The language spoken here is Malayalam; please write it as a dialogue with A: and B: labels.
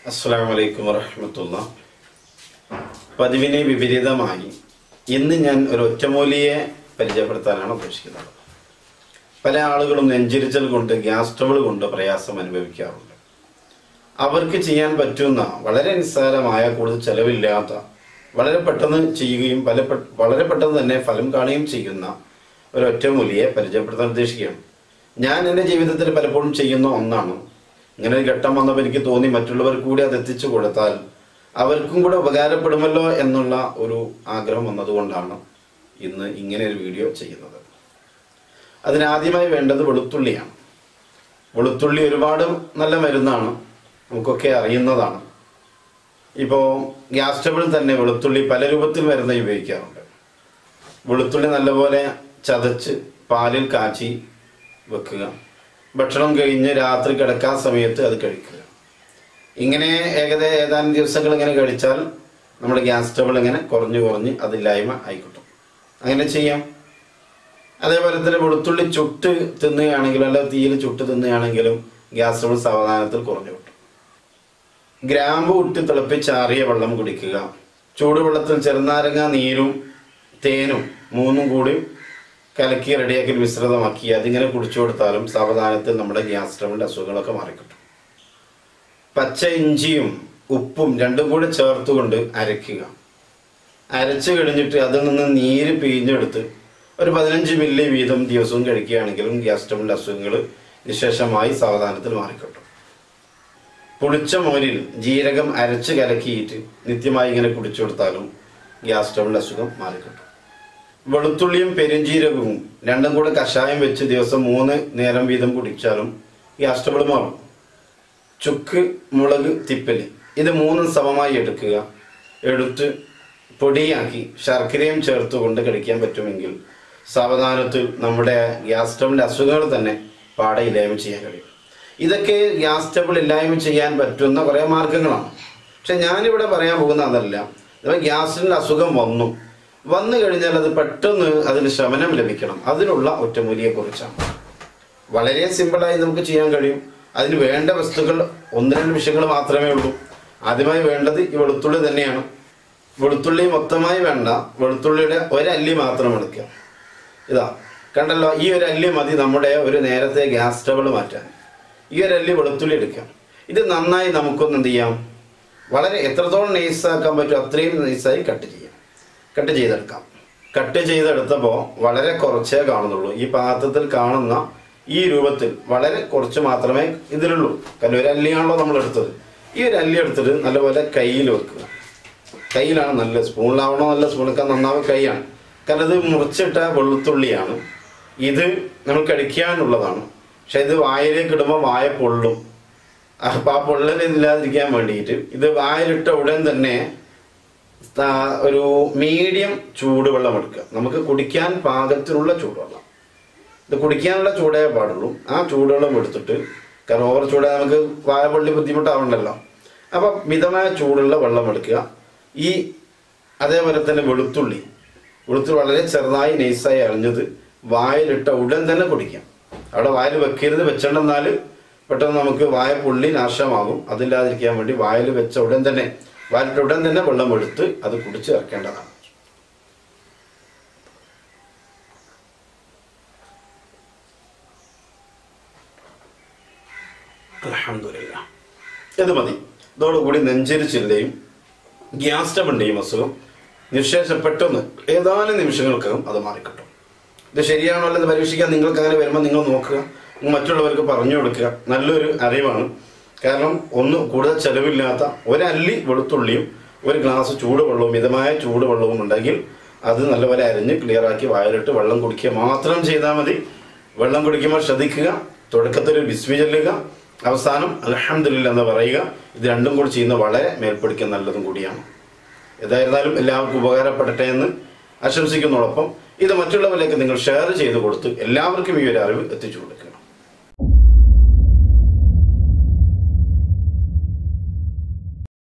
A: അസ്സാം വലൈക്കും വറഹമത്തുള്ള പതിവിനെ വിപരീതമായി ഇന്ന് ഞാൻ ഒരു ഒറ്റമൂലിയെ പരിചയപ്പെടുത്താനാണ് ഉദ്ദേശിക്കുന്നത് പല ആളുകളും നെഞ്ചിരിച്ചൽ കൊണ്ട് ഗ്യാസ് ട്രബിൾ കൊണ്ട് പ്രയാസം അനുഭവിക്കാറുണ്ട് അവർക്ക് ചെയ്യാൻ പറ്റുന്ന വളരെ നിസ്സാരമായ കൂടുതൽ ചെലവില്ലാത്ത വളരെ പെട്ടെന്ന് ചെയ്യുകയും പല പെ- വളരെ പെട്ടെന്ന് തന്നെ ഫലം കാണുകയും ചെയ്യുന്ന ഒരു ഒറ്റമൂലിയെ പരിചയപ്പെടുത്താൻ ഉദ്ദേശിക്കുകയാണ് ഞാൻ എൻ്റെ ജീവിതത്തിൽ പലപ്പോഴും ചെയ്യുന്ന ഒന്നാണ് ഇങ്ങനെ ഒരു ഘട്ടം വന്നപ്പോൾ എനിക്ക് തോന്നി മറ്റുള്ളവർ കൂടി അത് എത്തിച്ചു കൊടുത്താൽ അവർക്കും കൂടെ ഉപകാരപ്പെടുമല്ലോ എന്നുള്ള ഒരു ആഗ്രഹം വന്നതുകൊണ്ടാണ് ഇന്ന് ഇങ്ങനെ ഒരു വീഡിയോ ചെയ്യുന്നത് അതിനാദ്യമായി വേണ്ടത് വെളുത്തുള്ളിയാണ് വെളുത്തുള്ളി ഒരുപാട് നല്ല മരുന്നാണ് നമുക്കൊക്കെ അറിയുന്നതാണ് ഇപ്പോൾ ഗ്യാസ് ട്രബിൾ തന്നെ വെളുത്തുള്ളി പല രൂപത്തിൽ മരുന്ന് ഉപയോഗിക്കാറുണ്ട് വെളുത്തുള്ളി നല്ലപോലെ ചതച്ച് പാലിൽ കാച്ചി വെക്കുക ഭക്ഷണം കഴിഞ്ഞ് രാത്രി കിടക്കാൻ സമയത്ത് അത് കഴിക്കുക ഇങ്ങനെ ഏകദേശം ഏതാനും ദിവസങ്ങൾ ഇങ്ങനെ കഴിച്ചാൽ നമ്മുടെ ഗ്യാസ് ട്രബിൾ ഇങ്ങനെ കുറഞ്ഞു കുറഞ്ഞ് അതില്ലായ്മ ആയിക്കിട്ടും അങ്ങനെ ചെയ്യാം അതേപോലെ തന്നെ വെളുത്തുള്ളി ചുട്ട് തിന്നുകയാണെങ്കിലും അല്ല തീയിൽ ചുട്ട് തിന്നുകയാണെങ്കിലും ഗ്യാസ് ട്രബിൾ സാവധാനത്തിൽ കുറഞ്ഞു കിട്ടും ഗ്രാമ്പു ഇട്ട് തിളപ്പിച്ചാറിയ വെള്ളം കുടിക്കുക ചൂടുവെള്ളത്തിൽ ചെറുനാരങ്ങ നീരും തേനും മൂന്നും കൂടി കലക്കി റെഡിയാക്കി മിശ്രിതമാക്കി അതിങ്ങനെ കുടിച്ചു കൊടുത്താലും സാവധാനത്തിൽ നമ്മുടെ ഗ്യാസ് ട്രബിളിൻ്റെ അസുഖങ്ങളൊക്കെ മാറിക്കിട്ടും പച്ച ഇഞ്ചിയും ഉപ്പും രണ്ടും കൂടെ ചേർത്തുകൊണ്ട് അരയ്ക്കുക അരച്ച് കഴിഞ്ഞിട്ട് അതിൽ നിന്ന് നീര് പിഴിഞ്ഞെടുത്ത് ഒരു പതിനഞ്ച് മില്ലി വീതം ദിവസവും കഴിക്കുകയാണെങ്കിലും ഗ്യാസ് ട്രബിളിൻ്റെ അസുഖങ്ങൾ നിശേഷമായി സാവധാനത്തിൽ മാറിക്കിട്ടും പുളിച്ച മോരിൽ ജീരകം അരച്ച് കലക്കിയിട്ട് നിത്യമായി ഇങ്ങനെ കുടിച്ചു കൊടുത്താലും ഗ്യാസ് ട്രബിളിൻ്റെ അസുഖം മാറിക്കിട്ടും വെളുത്തുള്ളിയും പെരുംജീരകവും രണ്ടും കൂടെ കഷായം വെച്ച് ദിവസം മൂന്ന് നേരം വീതം കുടിച്ചാലും ഗ്യാസ് ട്രബിൾ മാറും ചുക്ക് മുളക് തിപ്പലി ഇത് മൂന്നും സമമായി എടുക്കുക എടുത്ത് പൊടിയാക്കി ശർക്കരയും ചേർത്തുകൊണ്ട് കഴിക്കാൻ പറ്റുമെങ്കിൽ സാവധാനത്തിൽ നമ്മുടെ ഗ്യാസ് ട്രബിളിൻ്റെ അസുഖങ്ങൾ തന്നെ പാടെ ഇല്ലായ്മ ചെയ്യാൻ കഴിയും ഇതൊക്കെ ഗ്യാസ് ട്രബിൾ ഇല്ലായ്മ ചെയ്യാൻ പറ്റുന്ന കുറേ മാർഗങ്ങളാണ് പക്ഷെ ഞാനിവിടെ പറയാൻ പോകുന്ന അതല്ല നമ്മൾ ഗ്യാസിൻ്റെ അസുഖം വന്നു വന്നു കഴിഞ്ഞാൽ അത് പെട്ടെന്ന് അതിന് ശമനം ലഭിക്കണം അതിനുള്ള ഒറ്റമൂലിയെക്കുറിച്ചാണ് വളരെ സിമ്പിളായി നമുക്ക് ചെയ്യാൻ കഴിയും അതിന് വേണ്ട വസ്തുക്കൾ ഒന്ന് രണ്ട് വിഷയങ്ങൾ മാത്രമേ ഉള്ളൂ ആദ്യമായി വേണ്ടത് ഈ വെളുത്തുള്ളി തന്നെയാണ് വെളുത്തുള്ളി മൊത്തമായി വേണ്ട വെളുത്തുള്ളിയുടെ ഒരല്ലി മാത്രം എടുക്കുക ഇതാ കണ്ടല്ലോ ഈ ഒരു അല്ലി മതി നമ്മുടെ ഒരു നേരത്തെ ഗ്യാസ് ട്രബിൾ മാറ്റാൻ ഈ ഒരു അല്ലി വെളുത്തുള്ളി എടുക്കാം ഇത് നന്നായി നമുക്കൊന്ന് എന്ത് ചെയ്യാം വളരെ എത്രത്തോളം നൈസാക്കാൻ പറ്റും അത്രയും നൈസായി കട്ട് ചെയ്യാം കട്ട് ചെയ്തെടുക്കാം കട്ട് ചെയ്തെടുത്തപ്പോൾ വളരെ കുറച്ചേ കാണുന്നുള്ളൂ ഈ പാത്രത്തിൽ കാണുന്ന ഈ രൂപത്തിൽ വളരെ കുറച്ച് മാത്രമേ ഇതിലുള്ളൂ കാരണം ഒരു അല്ലിയാണല്ലോ നമ്മൾ എടുത്തത് ഈ ഒരു അല്ലി എടുത്തിട്ട് നല്ലപോലെ കയ്യിൽ വെക്കുക കയ്യിലാണ് നല്ല സ്പൂണിലാവണോ നല്ല സ്പൂണൊക്കെ നന്നാവുക കൈയാണ് കാരണം ഇത് മുറിച്ചിട്ട വെളുത്തുള്ളിയാണ് ഇത് നമ്മൾ കഴിക്കാനുള്ളതാണ് പക്ഷെ ഇത് വായിലേക്ക് ഇടുമ്പോൾ വായ പൊള്ളും അപ്പം ആ പൊള്ളലില്ലാതിരിക്കാൻ വേണ്ടിയിട്ട് ഇത് വായിലിട്ട ഉടൻ തന്നെ ത- ഒരു മീഡിയം ചൂടുവെള്ളം എടുക്കുക നമുക്ക് കുടിക്കാൻ പാകത്തിനുള്ള ചൂടുവെള്ളം ഇത് കുടിക്കാനുള്ള ചൂടേ പാടുള്ളൂ ആ ചൂടുവെള്ളം എടുത്തിട്ട് കാരണം ഓവർ ചൂടാ നമുക്ക് വായ പൊള്ളി ബുദ്ധിമുട്ടാവണ്ടല്ലോ അപ്പം മിതമായ ചൂടുള്ള വെള്ളം എടുക്കുക ഈ അതേപോലെ തന്നെ വെളുത്തുള്ളി വെളുത്തുള്ളി വളരെ ചെറുതായി നൈസായി അരിഞ്ഞത് വായിലിട്ട ഉടൻ തന്നെ കുടിക്കാം അവിടെ വായിൽ വെക്കരുത് വെച്ചിട്ടുണ്ടെന്നാൽ പെട്ടെന്ന് നമുക്ക് വായ പൊള്ളി നാശമാകും അതില്ലാതിരിക്കാൻ വേണ്ടി വായിൽ വെച്ച ഉടൻ തന്നെ വായിലിട്ട ഉടൻ തന്നെ വെള്ളം എടുത്ത് അത് കുടിച്ച് ഇറക്കേണ്ടതാണ് അൽഹംദുലില്ലാ. ഇത് മതി ഇതോടുകൂടി നെഞ്ചരിച്ചില്ലയും ഗ്യാസ് ട്രബിളിൻ്റെയും അസുഖം നിശേഷം പെട്ടെന്ന് ഏതാനും നിമിഷങ്ങൾക്കകം അത് മാറിക്കിട്ടും ഇത് ശരിയാണോ അല്ലെന്ന് പരീക്ഷിക്കാൻ നിങ്ങൾക്ക് അങ്ങനെ വരുമ്പോൾ നിങ്ങൾ നോക്കുക മറ്റുള്ളവർക്ക് പറഞ്ഞു കൊടുക്കുക നല്ലൊരു അറിവാണ് കാരണം ഒന്ന് കൂടുതൽ ചെലവില്ലാത്ത ഒരല്ലി വെളുത്തുള്ളിയും ഒരു ഗ്ലാസ് ചൂടുവെള്ളവും മിതമായ ചൂടുവെള്ളവും ഉണ്ടെങ്കിൽ അത് നല്ലപോലെ അരിഞ്ഞ് ക്ലിയറാക്കി വായിലിട്ട് വെള്ളം കുടിക്കുക മാത്രം ചെയ്താൽ മതി വെള്ളം കുടിക്കുമ്പോൾ ശ്രദ്ധിക്കുക തുടക്കത്തിൽ ഒരു ബിസ്മി ചൊല്ലുക അവസാനം അലഹമില്ല എന്ന് പറയുക ഇത് രണ്ടും കൂടി ചെയ്യുന്ന വളരെ മേൽപ്പിടിക്കാൻ നല്ലതും കൂടിയാണ് ഏതായിരുന്നാലും എല്ലാവർക്കും ഉപകാരപ്പെടട്ടെ എന്ന് ആശംസിക്കുന്നതോടൊപ്പം ഇത് മറ്റുള്ളവരിലേക്ക് നിങ്ങൾ ഷെയർ ചെയ്ത് കൊടുത്ത് എല്ലാവർക്കും ഈ ഒരു അറിവ് എത്തിച്ചു കൊടുക്കുക